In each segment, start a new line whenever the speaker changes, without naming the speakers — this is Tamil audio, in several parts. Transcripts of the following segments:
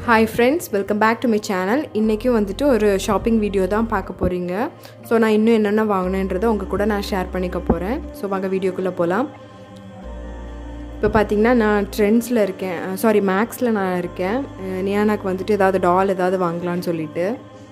hi friends welcome back to my channel இன்றைக்கும் வந்துட்டு ஒரு ஷாப்பிங் வீடியோ தான் பார்க்க போகிறீங்க ஸோ நான் இன்னும் என்னென்ன வாங்கினேன்றதை உங்கள் கூட நான் ஷேர் பண்ணிக்க போகிறேன் ஸோ வாங்க வீடியோக்குள்ளே போகலாம் இப்போ பார்த்தீங்கன்னா நான் ட்ரெண்ட்ஸில் இருக்கேன் சாரி மேக்ஸில் நான் இருக்கேன் அஹ் நியானாக்கு வந்துட்டு ஏதாவது டால் ஏதாவது வாங்கலான்னு சொல்லிட்டு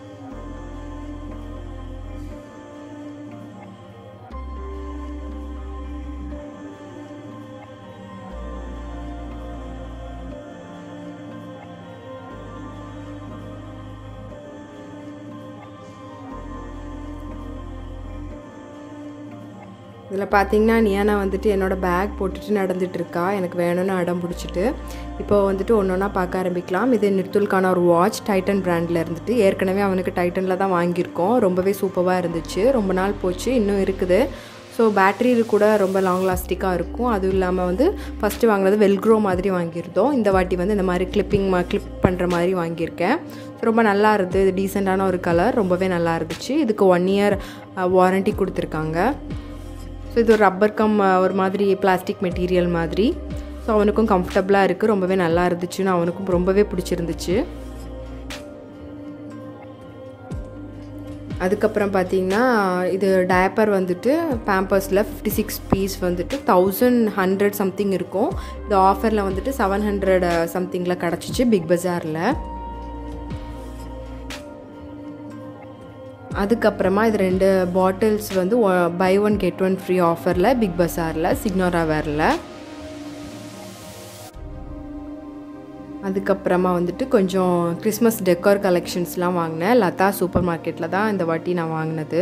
இதில் பார்த்தீங்கன்னா நியானா வந்துட்டு என்னோடய பேக் போட்டுட்டு நடந்துட்டு இருக்கா எனக்கு வேணும்னு அடம் பிடிச்சிட்டு இப்போ வந்துட்டு ஒன்று ஒன்றா பார்க்க ஆரம்பிக்கலாம் இது நிர்துல்கான ஒரு வாட்ச் டைட்டன் பிராண்டில் இருந்துட்டு ஏற்கனவே அவனுக்கு டைட்டனில் தான் வாங்கியிருக்கோம் ரொம்பவே சூப்பராக இருந்துச்சு ரொம்ப நாள் போச்சு இன்னும் இருக்குது ஸோ பேட்ரி கூட ரொம்ப லாங் லாஸ்டிக்காக இருக்கும் அதுவும் இல்லாமல் வந்து ஃபஸ்ட்டு வாங்கினது வெல்க்ரோ மாதிரி வாங்கியிருந்தோம் இந்த வாட்டி வந்து இந்த மாதிரி கிளிப்பிங் கிளிப் பண்ணுற மாதிரி வாங்கியிருக்கேன் ரொம்ப நல்லா இருந்தது இது டீசெண்டான ஒரு கலர் ரொம்பவே நல்லா இருந்துச்சு இதுக்கு ஒன் இயர் வாரண்ட்டி கொடுத்துருக்காங்க ஸோ இது ஒரு ரப்பர் கம் ஒரு மாதிரி பிளாஸ்டிக் மெட்டீரியல் மாதிரி ஸோ அவனுக்கும் கம்ஃபர்டபுளாக இருக்குது ரொம்பவே நல்லா இருந்துச்சுன்னு அவனுக்கும் ரொம்பவே பிடிச்சிருந்துச்சு அதுக்கப்புறம் பார்த்தீங்கன்னா இது டயப்பர் வந்துட்டு பேம்பர்ஸில் ஃபிஃப்டி சிக்ஸ் பீஸ் வந்துட்டு தௌசண்ட் ஹண்ட்ரட் சம்திங் இருக்கும் இது ஆஃபரில் வந்துட்டு செவன் ஹண்ட்ரட் சம்திங்கில் கிடச்சிச்சு பிக் பஜாரில் அதுக்கப்புறமா இது ரெண்டு பாட்டில்ஸ் வந்து buy one get one free ஆஃபரில் பிக் பஸாரில் சிக்னோரா வேரில் அதுக்கப்புறமா வந்துட்டு கொஞ்சம் கிறிஸ்மஸ் டெக்கர் கலெக்ஷன்ஸ்லாம் வாங்கினேன் லதா சூப்பர் மார்க்கெட்டில் தான் இந்த வாட்டி நான் வாங்கினது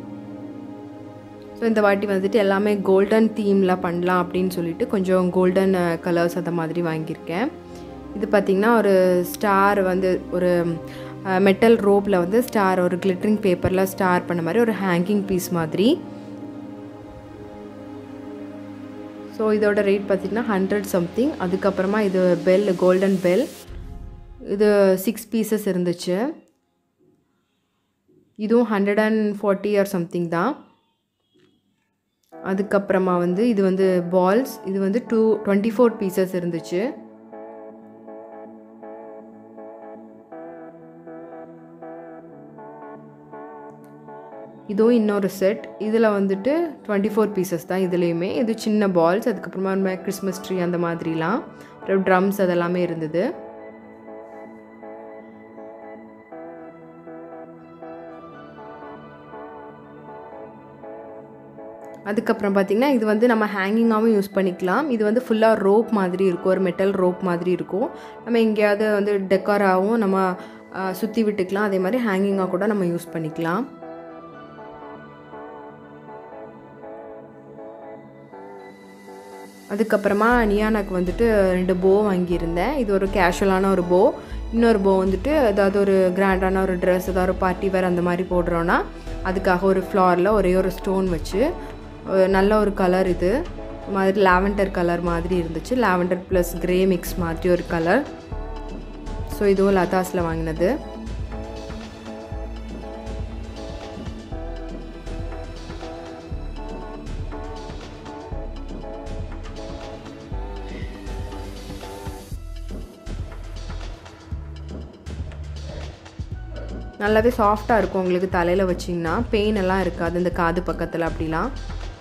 ஸோ இந்த வாட்டி வந்துட்டு எல்லாமே கோல்டன் தீமில் பண்ணலாம் அப்படின்னு சொல்லிட்டு கொஞ்சம் கோல்டன் கலர்ஸ் அந்த மாதிரி வாங்கியிருக்கேன் இது பார்த்திங்கன்னா ஒரு ஸ்டார் வந்து ஒரு மெட்டல் ரோப்பில் வந்து ஸ்டார் ஒரு கிளிட்டரிங் பேப்பரில் ஸ்டார் பண்ண மாதிரி ஒரு ஹேங்கிங் பீஸ் மாதிரி ஸோ இதோட ரேட் பார்த்திங்கன்னா ஹண்ட்ரட் சம்திங் அதுக்கப்புறமா இது பெல் கோல்டன் பெல் இது சிக்ஸ் பீசஸ் இருந்துச்சு இதுவும் hundred and forty or something தான் அதுக்கப்புறமா வந்து இது வந்து பால்ஸ் இது வந்து டூ டுவெண்ட்டி ஃபோர் பீசஸ் இருந்துச்சு இதுவும் இன்னொரு செட் இதில் வந்துட்டு டுவெண்ட்டி ஃபோர் பீசஸ் தான் இதுலேயுமே இது சின்ன பால்ஸ் அதுக்கப்புறமா கிறிஸ்மஸ் ட்ரீ அந்த மாதிரிலாம் அப்புறம் ட்ரம்ஸ் அதெல்லாமே இருந்தது அதுக்கப்புறம் பார்த்திங்கன்னா இது வந்து நம்ம ஹேங்கிங்காகவும் யூஸ் பண்ணிக்கலாம் இது வந்து ஃபுல்லாக ரோப் மாதிரி இருக்கும் ஒரு மெட்டல் ரோப் மாதிரி இருக்கும் நம்ம எங்கேயாவது வந்து டெக்காராகவும் நம்ம சுற்றி விட்டுக்கலாம் அதே மாதிரி ஹேங்கிங்காக கூட நம்ம யூஸ் பண்ணிக்கலாம் அதுக்கப்புறமா நியானாக்கு வந்துட்டு ரெண்டு போ வாங்கியிருந்தேன் இது ஒரு கேஷுவலான ஒரு போ இன்னொரு போ வந்துட்டு ஏதாவது ஒரு கிராண்டான ஒரு ட்ரெஸ் ஏதாவது ஒரு பார்ட்டி வேர் அந்த மாதிரி போடுறோன்னா அதுக்காக ஒரு ஃப்ளாரில் ஒரே ஒரு ஸ்டோன் வச்சு நல்ல ஒரு கலர் இது மாதிரி லாவெண்டர் கலர் மாதிரி இருந்துச்சு லாவெண்டர் ப்ளஸ் க்ரே மிக்ஸ் மாதிரி ஒரு கலர் ஸோ இதுவும் லதாஸில் வாங்கினது நல்லாவே சாஃப்டாக இருக்கும் உங்களுக்கு தலையில் வச்சிங்கன்னா பெயின் எல்லாம் இருக்காது இந்த காது பக்கத்தில் அப்படிலாம்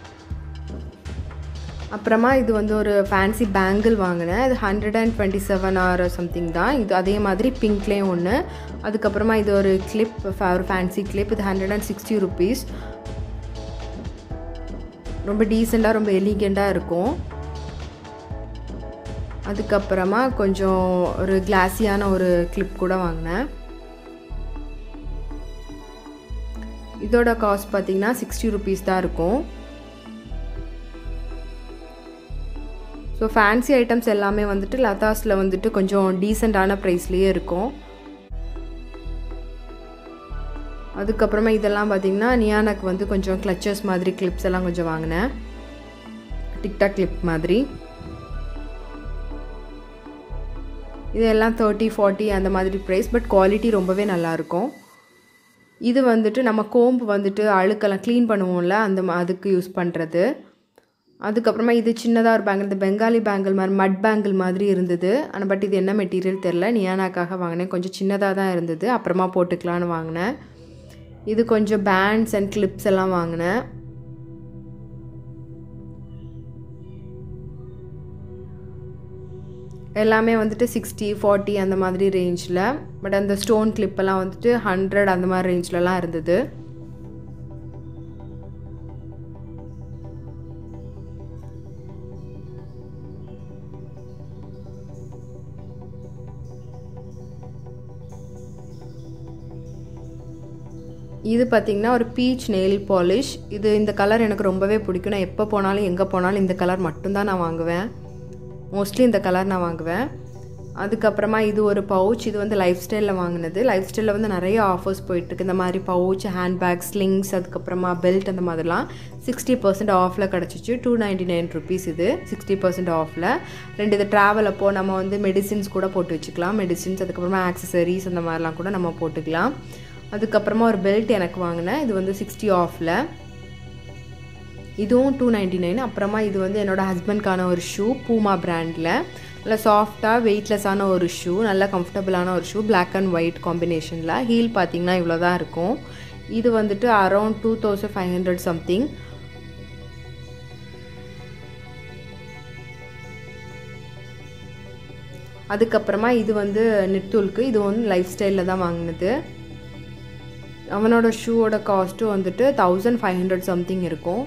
அப்புறமா இது வந்து ஒரு ஃபேன்சி பேங்கிள் வாங்கினேன் இது hundred and twenty seven or something தான் இது அதே மாதிரி பிங்க்லேயும் ஒன்று அதுக்கப்புறமா இது ஒரு கிளிப் ஒரு ஃபேன்சி கிளிப் இது ஹண்ட்ரட் அண்ட் சிக்ஸ்டி ருபீஸ் ரொம்ப டீசெண்டாக ரொம்ப எலிகெண்ட்டாக இருக்கும் அதுக்கப்புறமா கொஞ்சம் ஒரு கிளாஸியான ஒரு கிளிப் கூட வாங்கினேன் இதோட காஸ்ட் பார்த்திங்கன்னா சிக்ஸ்டி ருபீஸ் தான் இருக்கும் ஸோ ஃபேன்சி ஐட்டம்ஸ் எல்லாமே வந்துட்டு லதாஸில் வந்துட்டு கொஞ்சம் டீசெண்டான ப்ரைஸ்லேயே இருக்கும் அதுக்கப்புறமா இதெல்லாம் பார்த்திங்கன்னா நியானாக்கு வந்து கொஞ்சம் கிளச்சஸ் மாதிரி கிளிப்ஸ் எல்லாம் கொஞ்சம் வாங்கினேன் டிக்டாக் கிளிப் மாதிரி இதெல்லாம் தேர்ட்டி ஃபார்ட்டி அந்த மாதிரி ப்ரைஸ் பட் குவாலிட்டி ரொம்பவே நல்லாயிருக்கும் இது வந்துட்டு நம்ம கோம்பு வந்துட்டு அழுக்கெல்லாம் க்ளீன் பண்ணுவோம்ல அந்த அதுக்கு யூஸ் பண்ணுறது அதுக்கப்புறமா இது சின்னதாக ஒரு பேங்கிள் இந்த பெங்காலி பேங்கிள் மாதிரி மட் பேங்கிள் மாதிரி இருந்தது ஆனால் பட் இது என்ன மெட்டீரியல் தெரில நியானாக்காக வாங்கினேன் கொஞ்சம் சின்னதாக தான் இருந்தது அப்புறமா போட்டுக்கலான்னு வாங்கினேன் இது கொஞ்சம் பேண்ட்ஸ் அண்ட் கிளிப்ஸ் எல்லாம் வாங்கினேன் எல்லாமே வந்துட்டு சிக்ஸ்டி ஃபார்ட்டி அந்த மாதிரி ரேஞ்சில் பட் அந்த ஸ்டோன் கிளிப்பெல்லாம் வந்துட்டு ஹண்ட்ரட் அந்த மாதிரி ரேஞ்சிலலாம் இருந்தது இது பார்த்திங்கன்னா ஒரு பீச் நெயில் பாலிஷ் இது இந்த கலர் எனக்கு ரொம்பவே பிடிக்கும் நான் எப்போ போனாலும் எங்கே போனாலும் இந்த கலர் மட்டும்தான் நான் வாங்குவேன் மோஸ்ட்லி இந்த கலர் நான் வாங்குவேன் அதுக்கப்புறமா இது ஒரு பவுச் இது வந்து லைஃப் ஸ்டைலில் வாங்கினது லைஃப் ஸ்டைலில் வந்து நிறைய ஆஃபர்ஸ் போயிட்டுருக்கு இந்த மாதிரி பவுச் ஹேண்ட்பேக் ஸ்லிங்ஸ் அதுக்கப்புறமா பெல்ட் அந்த மாதிரிலாம் சிக்ஸ்டி பர்சன்ட் ஆஃபில் கிடச்சிச்சு டூ நைன்டி நைன் ருபீஸ் இது சிக்ஸ்டி பர்சன்ட் ஆஃபில் ரெண்டு இது ட்ராவல் அப்போது நம்ம வந்து மெடிசின்ஸ் கூட போட்டு வச்சுக்கலாம் மெடிசின்ஸ் அதுக்கப்புறமா ஆக்சசரிஸ் அந்த மாதிரிலாம் கூட நம்ம போட்டுக்கலாம் அதுக்கப்புறமா ஒரு பெல்ட் எனக்கு வாங்கினேன் இது வந்து சிக்ஸ்டி ஆஃபில் இதுவும் டூ நைன்டி நைன் அப்புறமா இது வந்து என்னோடய ஹஸ்பண்ட்கான ஒரு ஷூ பூமா பிராண்டில் நல்லா சாஃப்டாக வெயிட்லெஸ்ஸான ஒரு ஷூ நல்லா கம்ஃபர்டபுளான ஒரு ஷூ பிளாக் அண்ட் ஒயிட் காம்பினேஷனில் ஹீல் பார்த்திங்கன்னா இவ்வளோ தான் இருக்கும் இது வந்துட்டு around two thousand five hundred something அதுக்கப்புறமா இது வந்து நித்தூலுக்கு இது வந்து லைஃப் ஸ்டைலில் தான் வாங்கினது அவனோட ஷூவோட காஸ்ட்டும் வந்துட்டு தௌசண்ட் ஃபைவ் ஹண்ட்ரட் சம்திங் இருக்கும்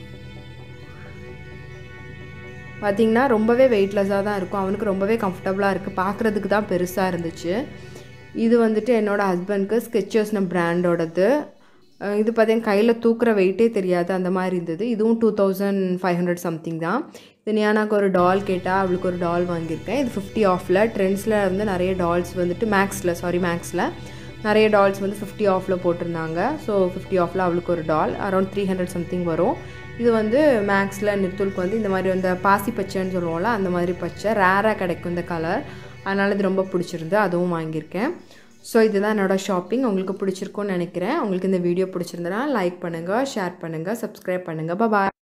பார்த்திங்கன்னா ரொம்பவே வெயிட்லெஸ்ஸாக தான் இருக்கும் அவனுக்கு ரொம்பவே கம்ஃபர்டபுளாக இருக்குது பார்க்குறதுக்கு தான் பெருசாக இருந்துச்சு இது வந்துட்டு என்னோடய ஹஸ்பண்ட்க்கு ஸ்கெச்சர்ஸ்ன பிராண்டோடது இது பார்த்தீங்கன்னா கையில் தூக்குற வெயிட்டே தெரியாது அந்த மாதிரி இருந்தது இதுவும் two thousand five hundred something தான் இது ஞானாக்கு ஒரு டால் கேட்டால் அவளுக்கு ஒரு டால் வாங்கியிருக்கேன் இது ஃபிஃப்டி ஆஃபில் ட்ரெண்ட்ஸில் வந்து நிறைய டால்ஸ் வந்துட்டு மேக்ஸில் சாரி மேக்ஸில் நிறைய டால்ஸ் வந்து ஃபிஃப்டி ஆஃபில் போட்டிருந்தாங்க ஸோ ஃபிஃப்டி ஆஃபில் அவளுக்கு ஒரு doll around three hundred something வரும் இது வந்து மேக்ஸில் நித்துலுக்கு வந்து இந்த மாதிரி வந்து பாசி பச்சைன்னு சொல்லுவோம்ல அந்த மாதிரி பச்சை ரேராக கிடைக்கும் இந்த கலர் அதனால் இது ரொம்ப பிடிச்சிருந்து அதுவும் வாங்கியிருக்கேன் ஸோ இதுதான் என்னோடய ஷாப்பிங் உங்களுக்கு பிடிச்சிருக்கும்னு நினைக்கிறேன் உங்களுக்கு இந்த வீடியோ பிடிச்சிருந்தனா லைக் பண்ணுங்கள் ஷேர் பண்ணுங்கள் சப்ஸ்கிரைப் பண்ணுங்கள் பாய்